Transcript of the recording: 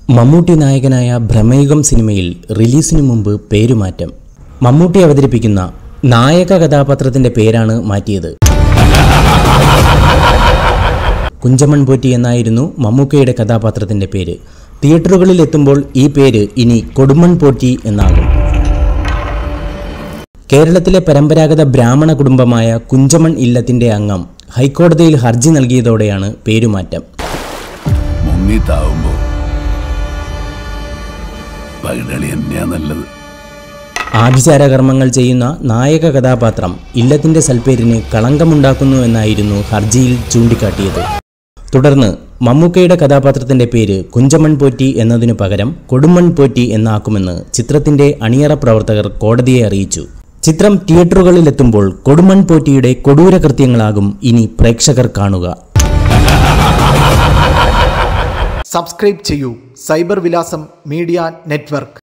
മമ്മൂട്ടി നായകനായ ഭ്രമയുഗം സിനിമയിൽ റിലീസിനു മുമ്പ് പേരുമാറ്റം മമ്മൂട്ടി അവതരിപ്പിക്കുന്ന നായക കഥാപാത്രത്തിന്റെ പേരാണ് മാറ്റിയത് കുഞ്ചമൺ പോറ്റി എന്നായിരുന്നു മമ്മൂക്കയുടെ കഥാപാത്രത്തിന്റെ പേര് തിയേറ്ററുകളിൽ എത്തുമ്പോൾ ഈ പേര് ഇനി കൊടുമൺ പോറ്റി എന്നാകും കേരളത്തിലെ പരമ്പരാഗത ബ്രാഹ്മണ കുടുംബമായ കുഞ്ചമൺ ഇല്ലത്തിന്റെ അംഗം ഹൈക്കോടതിയിൽ ഹർജി നൽകിയതോടെയാണ് പേരുമാറ്റം മുങ്ങിത്താവുമ്പോ പകിടളി തന്നെയാ നല്ലത് ആഭിചാര കർമ്മങ്ങൾ ചെയ്യുന്ന നായക കഥാപാത്രം ഇല്ലത്തിന്റെ സൽപ്പേരിന് കളങ്കമുണ്ടാക്കുന്നു എന്നായിരുന്നു ഹർജിയിൽ ചൂണ്ടിക്കാട്ടിയത് തുടർന്ന് മമ്മൂക്കയുടെ കഥാപാത്രത്തിന്റെ പേര് കുഞ്ചമൺ പോറ്റി എന്നതിനു പകരം കൊടുമൺ പോറ്റി എന്നാക്കുമെന്ന് ചിത്രത്തിന്റെ അണിയറ പ്രവർത്തകർ കോടതിയെ അറിയിച്ചു ചിത്രം തിയേറ്ററുകളിലെത്തുമ്പോൾ കൊടുമൺ പോറ്റിയുടെ കൊടൂര കൃത്യങ്ങളാകും ഇനി പ്രേക്ഷകർ കാണുക സബ്സ്ക്രൈബ് ചെയ്യൂ സൈബർ വിലാസം മീഡിയ നെറ്റ്വർക്ക്